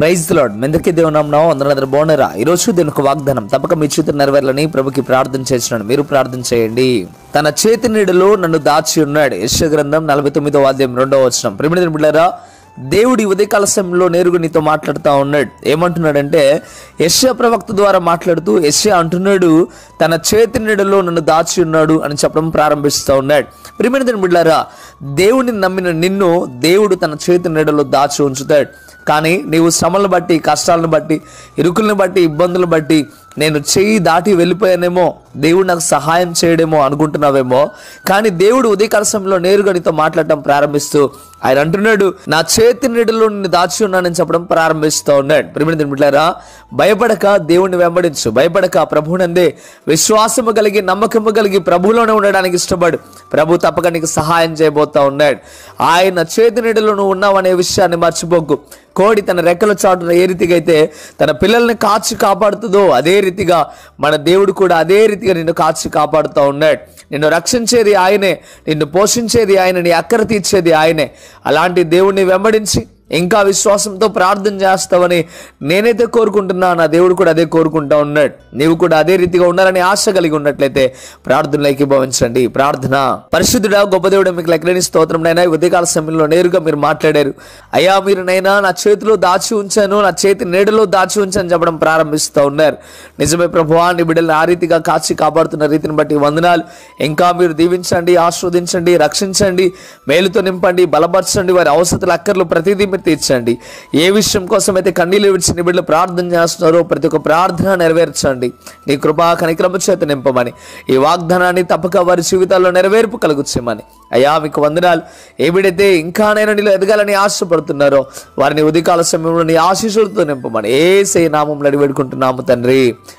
praise lord మెందరికి దేవుని నామం అందరూ బాగున్నారా ఈ రోజు దీని ఒక వాగ్దానం తప్పక మీ చేతులు నెరవేరాలని ప్రభుకి ప్రార్థన చేసినాడు మీరు ప్రార్థన చేయండి తన చేతి నీడలో నన్ను దాచి ఉన్నాడు యశ గ్రంథం నలభై తొమ్మిదో వాద్యం రెండవ వచనం ప్రేమిడి బిడ్డారా దేవుడి ఉదయకాల సమయంలో నేరుగా నీతో మాట్లాడుతూ ఉన్నాడు ఏమంటున్నాడంటే యశ్య ప్రవక్త ద్వారా మాట్లాడుతూ యశ్య అంటున్నాడు తన చేతి నీడలో నన్ను దాచి ఉన్నాడు అని చెప్పడం ప్రారంభిస్తూ ఉన్నాడు ప్రిమిడిదని బిడ్డారా దేవుడిని నమ్మిన నిన్ను దేవుడు తన చేతి నీడలో దాచి ఉంచుతాడు కానీ నీవు శ్రమలను బట్టి కష్టాలను బట్టి ఇరుకులను బట్టి ఇబ్బందులను బట్టి నేను చెయ్యి దాటి వెళ్ళిపోయానేమో దేవుడు నాకు సహాయం చేయడేమో అనుకుంటున్నావేమో కానీ దేవుడు ఉదయకాల సమయంలో నేరుగా నీతో మాట్లాడటం ప్రారంభిస్తూ ఆయన అంటున్నాడు నా చేతి నీడలో నిన్ను దాచి ఉన్నానని చెప్పడం ప్రారంభిస్తూ ఉన్నాడు ప్రిమిడి బిడ్డారా భయపడక దేవుణ్ణి వెంబడించు భయపడక ప్రభునందే విశ్వాసము కలిగి నమ్మకము కలిగి ప్రభులోనే ఉండడానికి ఇష్టపడు ప్రభు తప్పక నీకు సహాయం చేయబోతా ఉన్నాడు ఆయన చేతి నీడలో నువ్వు ఉన్నావు అనే విషయాన్ని మర్చిపోకు కోడి తన రెక్కల చాటున ఏ రీతిగా అయితే తన పిల్లల్ని కాచి కాపాడుతుందో అదే రీతిగా మన దేవుడు కూడా అదే రీతిగా నిన్ను కాచి కాపాడుతూ ఉన్నాడు నిన్ను రక్షించేది ఆయనే నిన్ను పోషించేది ఆయన నీ అక్కర తీర్చేది ఆయనే అలాంటి దేవుణ్ణి వెంబడించి ఇంకా విశ్వాసంతో ప్రార్థన చేస్తావని నేనైతే కోరుకుంటున్నా నా దేవుడు కూడా అదే కోరుకుంటా ఉన్నాడు నీవు కూడా అదే రీతిగా ఉండాలని ఆశ కలిగి ఉన్నట్లయితే ప్రార్థనలోకి భవించండి ప్రార్థన పరిశుద్ధుడా గొప్ప దేవుడు మీకు లెక్కలేని స్తోత్రం నైనా ఈ ఉదయకాల సమయంలో నేరుగా మీరు మాట్లాడారు అయ్యా మీరు నైనా నా చేతిలో దాచి ఉంచాను నా చేతి నీడలో దాచి ఉంచాను చెప్పడం ప్రారంభిస్తూ ఉన్నారు నిజమే ప్రభువా నీ బిడ్డలను ఆ రీతిగా కాచి కాపాడుతున్న రీతిని బట్టి వందనాలు ఇంకా మీరు దీవించండి ఆస్వాదించండి రక్షించండి మేలుతో నింపండి బలపరచండి వారి అవసరాల అక్కర్లు ప్రతిదీ మీరు తీర్చండి ఏ విషయం కోసం అయితే కన్నీళ్ళు విడిచి నీ బిడ్డలు ప్రార్థన చేస్తున్నారో ప్రతి ఒక్క ప్రార్థన నెరవేర్చండి నీ కృపా కనిక్రమ చేత నింపమని ఈ వాగ్దానాన్ని తప్పక వారి జీవితాల్లో నెరవేర్పు కలుగుచ్చేమని అయ్యా మీకు వందనాలు ఏమిడైతే ఇంకా నేను నీలో ఎదగాలని ఆశపడుతున్నారో వారిని ఉదయకాల సమయంలో నీ ఆశీస్సులతో నింపమని ఏసే నామంలో అడిగి వేడుకుంటున్నాము తండ్రి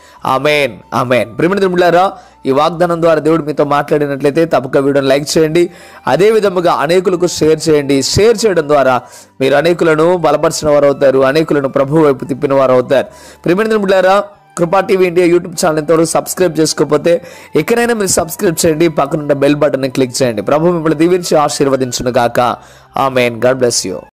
ఆమెన్ ఆమెన్ ప్రిమిడి మిళ్ళారా ఈ వాగ్దానం ద్వారా దేవుడు మీతో మాట్లాడినట్లయితే తప్పక వీడియోని లైక్ చేయండి అదే విధముగా అనేకులకు షేర్ చేయండి షేర్ చేయడం ద్వారా మీరు అనేకులను బలపరిచిన వారు అవుతారు అనేకులను ప్రభు వైపు తిప్పిన వారు అవుతారు ప్రిమిడి మిళ్ళారా Kripa TV India YouTube channel ఎంతవరకు సబ్స్క్రైబ్ చేసుకోకపోతే ఎక్కడైనా మీరు సబ్స్క్రైబ్ చేయండి పక్కనున్న బెల్ బటన్ క్లిక్ చేయండి ప్రభు మిమ్మల్ని దీవించి ఆశీర్వదించును గాక ఆమెన్ గాడ్ బ్లెస్ యూ